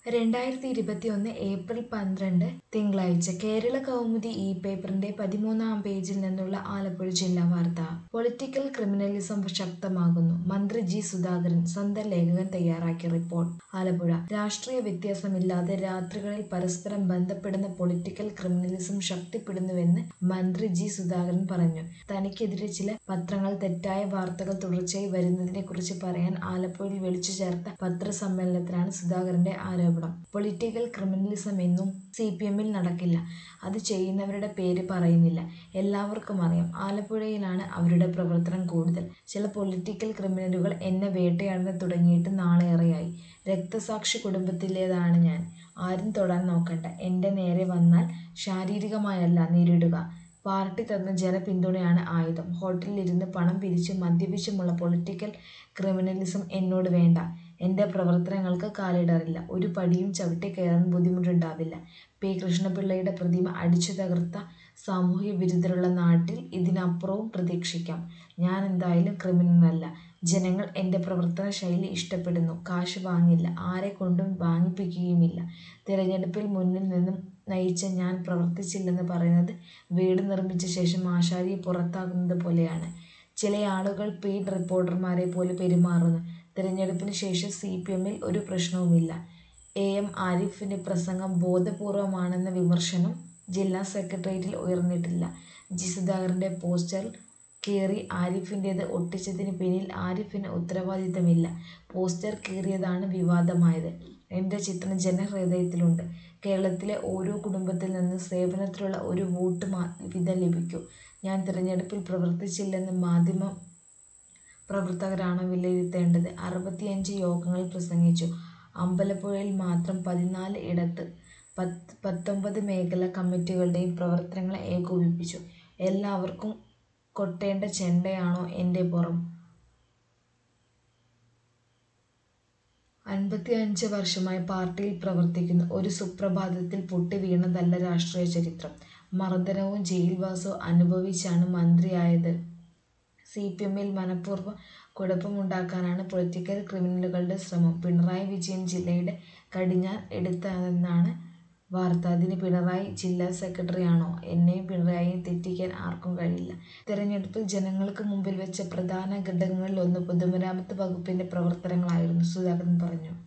രണ്ടായിരത്തി ഇരുപത്തിയൊന്ന് ഏപ്രിൽ പന്ത്രണ്ട് തിങ്കളാഴ്ച കേരള കൗമുദി ഈ പേപ്പറിന്റെ പതിമൂന്നാം പേജിൽ നിന്നുള്ള ആലപ്പുഴ ജില്ലാ വാർത്ത പൊളിറ്റിക്കൽ ക്രിമിനലിസം ശക്തമാകുന്നു മന്ത്രി ജി സുധാകരൻ സ്വന്തം ലേഖകൻ തയ്യാറാക്കിയ റിപ്പോർട്ട് ആലപ്പുഴ രാഷ്ട്രീയ വ്യത്യാസമില്ലാതെ രാത്രികളിൽ പരസ്പരം ബന്ധപ്പെടുന്ന പൊളിറ്റിക്കൽ ക്രിമിനലിസം ശക്തിപ്പെടുന്നുവെന്ന് മന്ത്രി ജി സുധാകരൻ പറഞ്ഞു തനിക്കെതിരെ ചില പത്രങ്ങൾ തെറ്റായ വാർത്തകൾ തുടർച്ചയായി വരുന്നതിനെക്കുറിച്ച് പറയാൻ ആലപ്പുഴയിൽ വിളിച്ചു ചേർത്ത പത്രസമ്മേളനത്തിലാണ് സുധാകരന്റെ ആരോപണം പൊളിറ്റിക്കൽ ക്രിമിനലിസം എന്നും സി പി എമ്മിൽ നടക്കില്ല അത് ചെയ്യുന്നവരുടെ പേര് പറയുന്നില്ല എല്ലാവർക്കും അറിയാം ആലപ്പുഴയിലാണ് അവരുടെ പ്രവർത്തനം കൂടുതൽ ചില പൊളിറ്റിക്കൽ ക്രിമിനലുകൾ എന്നെ വേട്ടയാടാൻ തുടങ്ങിയിട്ട് നാളേറെയായി രക്തസാക്ഷി കുടുംബത്തിലേതാണ് ഞാൻ ആരും തൊടാൻ നോക്കണ്ട എൻ്റെ നേരെ വന്നാൽ ശാരീരികമായല്ല നേരിടുക പാർട്ടി തന്ന ജനപിന്തുണയാണ് ആയുധം ഹോട്ടലിലിരുന്ന് പണം പിരിച്ചും മദ്യപിച്ചുമുള്ള പൊളിറ്റിക്കൽ ക്രിമിനലിസം എന്നോട് വേണ്ട എൻ്റെ പ്രവർത്തനങ്ങൾക്ക് കാലിടറില്ല ഒരു പടിയും ചവിട്ടി കയറാൻ ബുദ്ധിമുട്ടുണ്ടാവില്ല പി കൃഷ്ണപിള്ളയുടെ പ്രതിമ അടിച്ചു തകർത്ത സാമൂഹ്യ വിരുദ്ധരുള്ള നാട്ടിൽ ഇതിനപ്പുറവും പ്രതീക്ഷിക്കാം ഞാൻ എന്തായാലും ക്രിമിനലല്ല ജനങ്ങൾ എൻ്റെ പ്രവർത്തന ശൈലി ഇഷ്ടപ്പെടുന്നു കാശ് വാങ്ങില്ല ആരെ കൊണ്ടും വാങ്ങിപ്പിക്കുകയുമില്ല തിരഞ്ഞെടുപ്പിൽ മുന്നിൽ നിന്നും നയിച്ച ഞാൻ പ്രവർത്തിച്ചില്ലെന്ന് പറയുന്നത് വീട് നിർമ്മിച്ച ശേഷം ആശാരിയെ പുറത്താക്കുന്നത് പോലെയാണ് ചില ആളുകൾ പെയ്ഡ് റിപ്പോർട്ടർമാരെ പോലെ പെരുമാറുന്നു തിരഞ്ഞെടുപ്പിന് ശേഷം സി പി എമ്മിൽ ഒരു പ്രശ്നവുമില്ല എ എം ആരിഫിൻ്റെ പ്രസംഗം ബോധപൂർവമാണെന്ന വിമർശനം ജില്ലാ സെക്രട്ടേറിയറ്റിൽ ഉയർന്നിട്ടില്ല ജി സുധാകരൻ്റെ പോസ്റ്റർ കീറി ആരിഫിൻ്റേത് ഒട്ടിച്ചതിന് പിന്നിൽ ആരിഫിന് ഉത്തരവാദിത്തമില്ല പോസ്റ്റർ കീറിയതാണ് വിവാദമായത് എൻ്റെ ചിത്രം ജനഹൃദയത്തിലുണ്ട് കേരളത്തിലെ ഓരോ കുടുംബത്തിൽ നിന്ന് സേവനത്തിലുള്ള ഒരു വോട്ട് മാ വീതം ലഭിക്കൂ ഞാൻ തിരഞ്ഞെടുപ്പിൽ പ്രവർത്തിച്ചില്ലെന്ന് മാധ്യമ പ്രവർത്തകരാണ് വിലയിരുത്തേണ്ടത് അറുപത്തിയഞ്ച് യോഗങ്ങളിൽ പ്രസംഗിച്ചു അമ്പലപ്പുഴയിൽ മാത്രം പതിനാല് ഇടത്ത് പത്ത് പത്തൊമ്പത് മേഖലാ കമ്മിറ്റികളുടെയും പ്രവർത്തനങ്ങൾ ഏകോപിപ്പിച്ചു എല്ലാവർക്കും കൊട്ടേണ്ട ചെണ്ടയാണോ എൻ്റെ പുറം അൻപത്തിയഞ്ച് വർഷമായി പാർട്ടിയിൽ പ്രവർത്തിക്കുന്നു ഒരു സുപ്രഭാതത്തിൽ പൊട്ടി വീണതല്ല രാഷ്ട്രീയ ചരിത്രം മർദ്ദനവും ജയിൽവാസവും അനുഭവിച്ചാണ് മന്ത്രിയായത് സി പി എമ്മിൽ മനഃപൂർവ്വം കുഴപ്പമുണ്ടാക്കാനാണ് പൊളിറ്റിക്കൽ ക്രിമിനലുകളുടെ ശ്രമം പിണറായി വിജയൻ ജില്ലയുടെ കടിഞ്ഞാൻ എടുത്തതെന്നാണ് വാർത്ത അതിന് പിണറായി ജില്ലാ സെക്രട്ടറിയാണോ എന്നെയും പിണറായിയും തെറ്റിക്കാൻ ആർക്കും കഴിയില്ല തെരഞ്ഞെടുപ്പിൽ ജനങ്ങൾക്ക് മുമ്പിൽ വെച്ച പ്രധാന ഘടകങ്ങളിലൊന്ന് പൊതുമരാമത്ത് വകുപ്പിന്റെ പ്രവർത്തനങ്ങളായിരുന്നു സുധാകരൻ പറഞ്ഞു